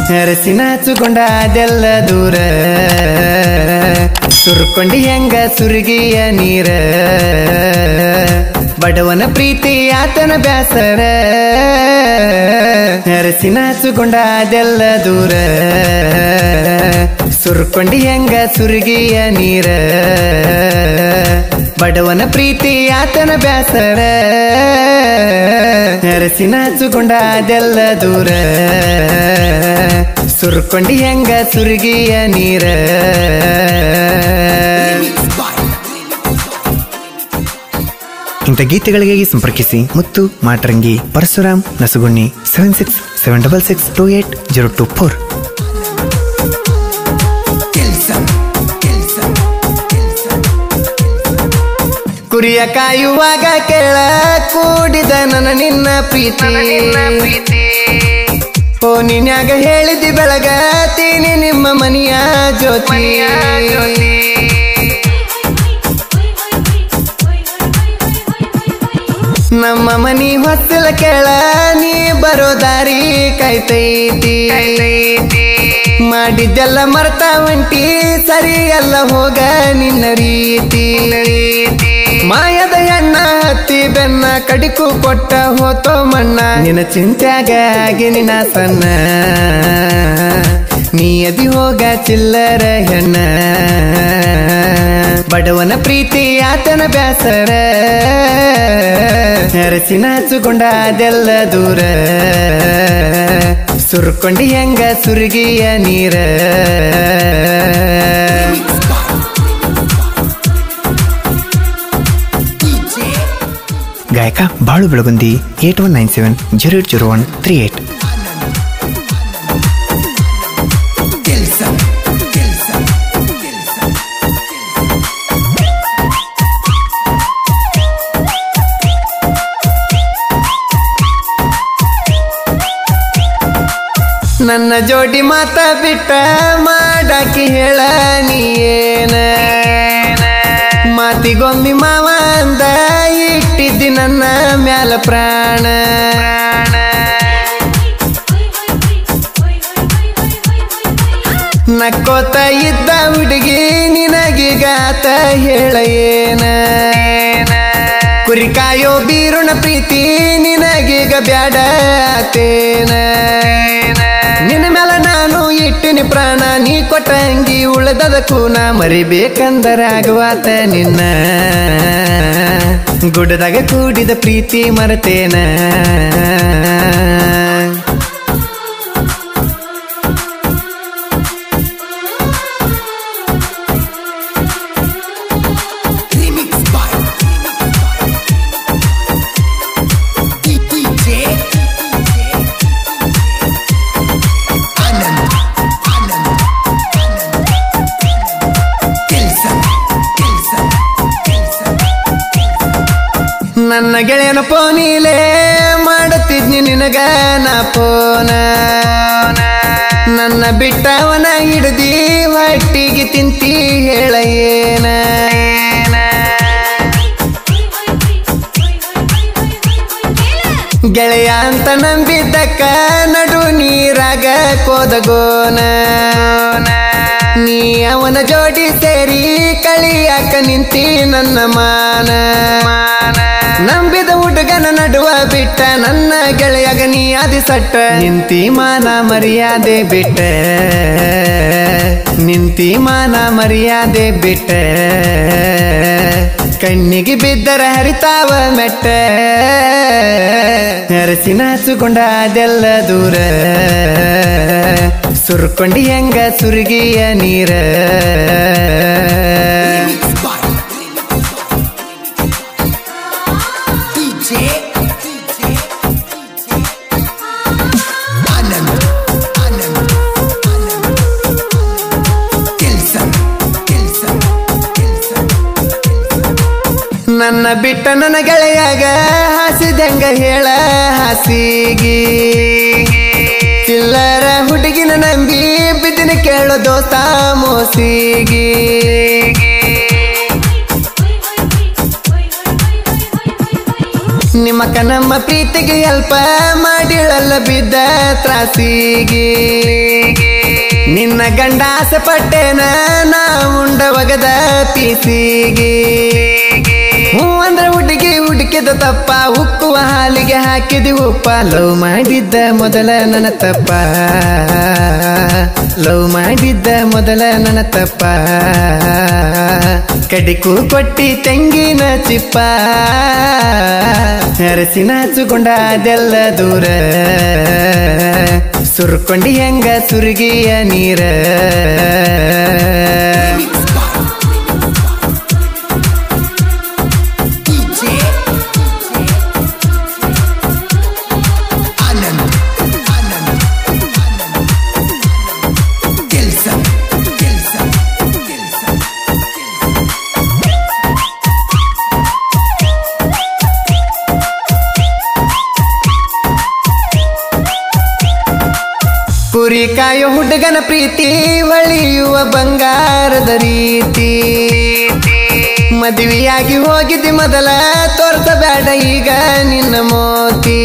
ಅರಸಿನ ಹಚ್ಚುಕೊಂಡ ಅದೆಲ್ಲ ದೂರ ಸುರ್ಕೊಂಡಿ ಹೆಂಗ ಸುರುಗಿಯ ನೀರ ಬಡವನ ಪ್ರೀತಿ ಆತನ ಬ್ಯಾಸರ ಅರಸಿನ ಹಚ್ಚುಕೊಂಡ ಅದೆಲ್ಲ ದೂರ ಸುರ್ಕೊಂಡಿ ಹೆಂಗ ಸುರುಗಿಯ ನೀರ ಬಡವನ ಪ್ರೀತಿ ಆತನ ಬ್ಯಾಸರ ಅರಸಿನ ಹಚ್ಚುಕೊಂಡ ಅದೆಲ್ಲ ದೂರ ಸುರ್ಕೊಂಡಿ ಹೆಂಗ ಸುರುಗಿಯ ನೀರ ಇಂಥ ಗೀತೆಗಳಿಗಾಗಿ ಸಂಪರ್ಕಿಸಿ Muttu Matrangi Parashuram Nasugunni seven six seven double six two eight zero two four ಕುರಿಯ ಕಾಯುವಾಗ ಕೇಳ ಕೂಡಿದ ನನ್ನ ನಿನ್ನ ಪ್ರೀತಿ ಫೋನಿನ್ಯಾಗ ಹೇಳಿದಿ ಬೆಳಗತೀನಿ ನಿಮ್ಮ ಮನೆಯ ಜ್ಯೋತಿ ನಮ್ಮ ಮನಿ ಹೊಸಲ ಕೇಳ ನೀ ಬರೋ ದಾರಿ ಕೈತೈತಿ ಮಾಡಿದ್ದೆಲ್ಲ ಮರ್ತ ಒಂಟಿ ಸರಿ ಎಲ್ಲ ಹೋಗ ನಿನ್ನ ರೀತಿ ಮಾಯದ ಎಣ್ಣ ಹತ್ತಿ ಬೆನ್ನ ಕಡಿಕು ಕೊಟ್ಟ ಹೋತೋ ಮಣ್ಣ ನಿನ್ನ ಚಿಂತ್ಯಾಗ ಆಗಿ ನಿನ್ನ ಸಣ್ಣ ನೀ ಅದಿ ಹೋಗ ಚಿಲ್ಲರ ಹೆಣ್ಣ ಬಡವನ ಪ್ರೀತಿ ಆತನ ಬ್ಯಾಸರ ಅರಸಿನ ಹಚ್ಚುಕೊಂಡ ಅದೆಲ್ಲ ದೂರ ಸುರ್ಕೊಂಡಿ ಹೆಂಗ ಸುರುಗಿಯ ನೀರ ಗಾಯಕ Balu Belagundi eight one nine seven zero eight zero one three eight ನನ್ನ ಜೋಡಿ ಮಾತ ಬಿಟ್ಟ ಮಾಡಾಕಿ ಹೇಳ ನೀಯೇನ ಮಾತಿಗೊಮ್ಮಿ ಮಾವ ಅಂದ ಇಟ್ಟಿದ್ದಿ ನನ್ನ ಮ್ಯಾಲ ಪ್ರಾಣ ನಕ್ಕೋತ ಇದ್ದ ಹುಡುಗಿ ನಿನಗೀಗಾತ ಹೇಳ ಏನ ಕುರಿ ಕಾಯೋ ಬೀರುಣ ಪ್ರೀತಿ ನಿನಗೀಗ ಬ್ಯಾಡ ಆತೇನ ನಿನ್ನ ಮ್ಯಾಲ ನಾನು ಇಟ್ಟಿನಿ ಪ್ರಾಣ ನೀ ಕೊಟ್ಟ ಅಂಗಿ ಉಳದದ ಕೂನ ಮರಿಬೇಕಂದರ ಆಗುವಾತ ನಿನ್ನ ಗುಡ್ಡದಾಗ ಕೂಡಿದ ಪ್ರೀತಿ ಮರತೇನ ನನ್ನ ಗೆಳೆಯನ ಪೋನಿಲೆ ಮಾಡುತ್ತಿದ್ನಿ ನಿನಗ ನಾ ಪೋನ ನನ್ನ ಬಿಟ್ಟವನ ಹಿಡ್ದಿ ಹೊಟ್ಟಿಗೆ ತಿಂತಿ ಹೇಳ ಏನ ಗೆಳೆಯ ಅಂತ ನಂಬಿದ್ದಕ್ಕ ನಡು ನೀರಾಗ ಕೋದಗೋನ ನೀ ಅವನ ಜೋಡಿ ಸೇರಿ ಕಳಿಯಾಕ ನಿಂತಿ ನನ್ನ ಮಾನ ನಂಬಿದ ಹುಡುಗನ ನಡುವ ಬಿಟ್ಟ ನನ್ನ ಗೆಳೆಯಗ ನೀ ಆದಿ ಸಟ್ಟ ನಿಂತಿ ಮಾನ ಮರ್ಯಾದೆ ಬಿಟ್ಟ ನಿಂತಿ ಮಾನ ಮರ್ಯಾದೆ ಬಿಟ್ಟ ಕಣ್ಣಿಗೆ ಬಿದ್ದರ ಹರಿತಾವ ಮೆಟ್ಟ ಅರಸಿನ ಹಚ್ಚುಕೊಂಡ ಅದೆಲ್ಲ ದೂರ ಸುರ್ಕೊಂಡಿ ಹೆಂಗ ಸುರುಗಿಯ ನೀರ ನನ್ನ ಬಿಟ್ಟ ನನ್ನ ಗೆಳೆಯಾಗ ಹಾಸಿದಂಗ ಹೇಳ ಹಾಸಿಗಿ ಚಿಲ್ಲರ ಹುಡುಗಿನ ನಂಬಿ ಬಿದ್ದಿನ ಕೇಳೋ ದೋಸ್ತ ಮೋಸಿಗಿ ನಿಮ್ಮ ಮಕ್ಕ ನಮ್ಮ ಪ್ರೀತಿಗೆ ಅಲ್ಪ ಮಾಡಿಳಲ್ಲ ಬಿದ್ದ ತ್ರಾಸಿಗೆ ನಿನ್ನ ಗಂಡ ಆಸೆ ಪಟ್ಟೇನ ನಾ ಉಂಡ ಒಗದ ಪೀಸಿಗೆ ಹ್ಞೂ ಅಂದ್ರೆ ಹುಡುಗಿ ಹುಡುಕಿದ ತಪ್ಪ ಉಕ್ಕುವ ಹಾಲಿಗೆ ಹಾಕಿದಿ ಉಪ್ಪ ಲವ್ ಮಾಡಿದ್ದ ಮೊದಲ ನನ್ನ ತಪ್ಪ ಲವ್ ಮಾಡಿದ್ದ ಮೊದಲ ನನ್ನ ತಪ್ಪ ಕಡಿಕು ಕೊಟ್ಟಿ ತೆಂಗಿನ ಚಿಪ್ಪ ಅರಸಿನ ಹಚ್ಚುಕೊಂಡ ಅದೆಲ್ಲ ದೂರ ಸುರ್ಕೊಂಡಿ ಹೆಂಗ ಸುರುಗಿಯ ನೀರ DJ Anand Anand Anand Gelson Gelson Gelson ಕುರಿ ಕಾಯೋ ಹುಡುಗನ ಪ್ರೀತಿ ಒಳಿಯುವ ಬಂಗಾರದ ರೀತಿ ಮದುವೆಯಾಗಿ ಹೋಗಿದ್ದಿ ಮೊದಲ ತೋರ್ಸಬೇಡ ಈಗ ನಿನ್ನ ಮೋತಿ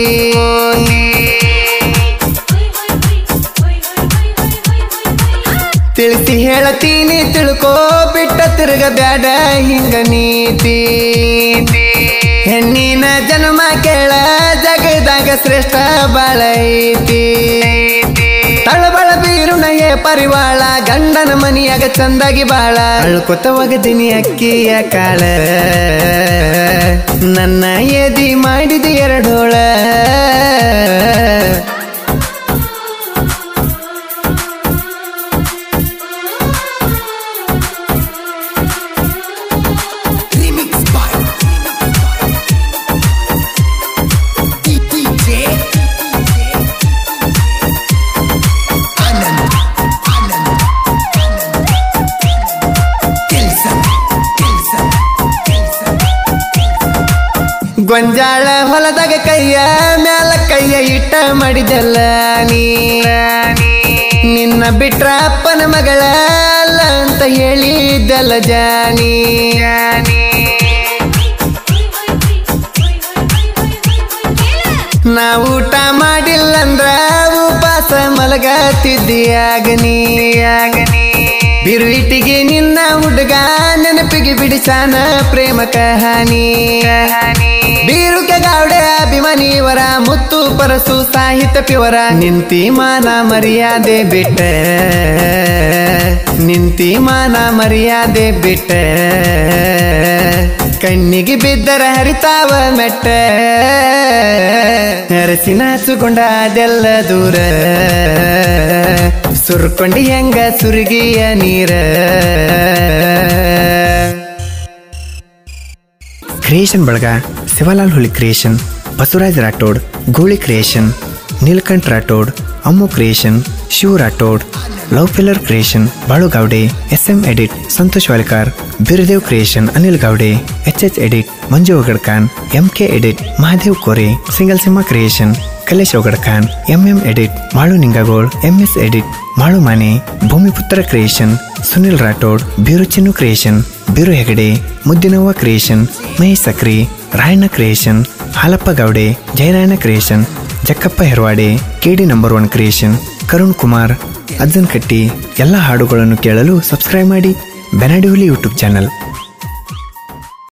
ತಿಳಿಸಿ ಹೇಳತೀನಿ ತಿಳ್ಕೋ ಬಿಟ್ಟ ತಿರುಗ ಬ್ಯಾಡ ಹಿಂಗ ನೀತಿ ಹೆಣ್ಣಿನ ಜನ್ಮ ಕೇಳ ಜಗದಾಗ ಶ್ರೇಷ್ಠ ಬಾಳ ಐತಿ ತಳಬಳ ಬೀರುಣಯೇ ಪರಿವಾಳ ಗಂಡನ ಮನಿಯಾಗ ಚಂದಾಗಿ ಬಾಳ ಅಳ್ಕೊತ ಒಗದಿನಿ ಅಕ್ಕಿಯ ಕಾಳ ನನ್ನ ಎದಿ ಮಾಡಿದ ಎರಡೋಳ Remix by DJ Anand Anand Anand Gelson Gelson Gelson ಗೊಂಜಾಳ ಹೊಲದಾಗ ಕೈಯ ಮ್ಯಾಲ ಕೈಯ ಇಟ್ಟ ಮಾಡಿದಲ್ಲ ನೀ ನಿನ್ನ ಬಿಟ್ರ ಅಪ್ಪನ ಮಗಳ ಅಲ್ಲ ಅಂತ ಹೇಳಿದ್ದಲ್ಲ ಜಾನಿ ನಾ ಊಟ ಮಾಡಿಲ್ಲಂದ್ರ ಉಪವಾಸ ಮಲಗತ್ತಿದ್ದೀಯಾಗನಿ ಬಿರುವಿಟಿಗೆ ನಿನ್ನ ಹುಡುಗ ನೆನಪಿಗೆ ಬಿಡಿಸಾನ ಪ್ರೇಮ ಕಹಾನಿ ಬೀರುಕೆ ಗಾವಡೆ ಅಭಿಮಾನಿವರ ಮುತ್ತು ಪರಸು ಸಾಹಿತ್ಯ ಪಿವರ ನಿಂತಿ ಮಾನ ಮರ್ಯಾದೆ ಬಿಟ್ಟ ನಿಂತಿ ಮಾನ ಮರ್ಯಾದೆ ಬಿಟ್ಟ ಕಣ್ಣಿಗೆ ಬಿದ್ದರ ಹರಿತಾವ ಮೆಟ್ಟ ಅರಸಿನ ಹಚ್ಚುಕೊಂಡ ಅದೆಲ್ಲ ದೂರ ಸುರ್ಕೊಂಡಿ ಹೆಂಗ ಸುರುಗಿಯ ನೀರ ಕ್ರಿಯೇಷನ್ ಬಳಗ Shivalal Huli creation Basavaraj Rathod Goli creation Neelakanth Rathod Ammu creation Shiva Rathod love pillar creation Balu Gavade S M edit Santosh Walkar Biradev creation Anil Gavade H H edit Manju Ogadkhan M K edit Mahadev Kore single Simha creation Kalesh Ogadkhan M M edit Malu Ningagol M S edit Malu Mane Bhumiputra creation Sunil Rathod Biru Chinnu creation Biru Hegde Muddinavva creation Mahesh Sakri Rayanna creation Halappa ಗೌಡೆ Jayarayanna creation Jakkappa Herwade KD number one creation Karun Kumar Ajjan Katti ಎಲ್ಲ ಹಾಡುಗಳನ್ನು ಕೇಳಲು subscribe ಮಾಡಿ ಬೆನಡಿಹುಲಿ YouTube channel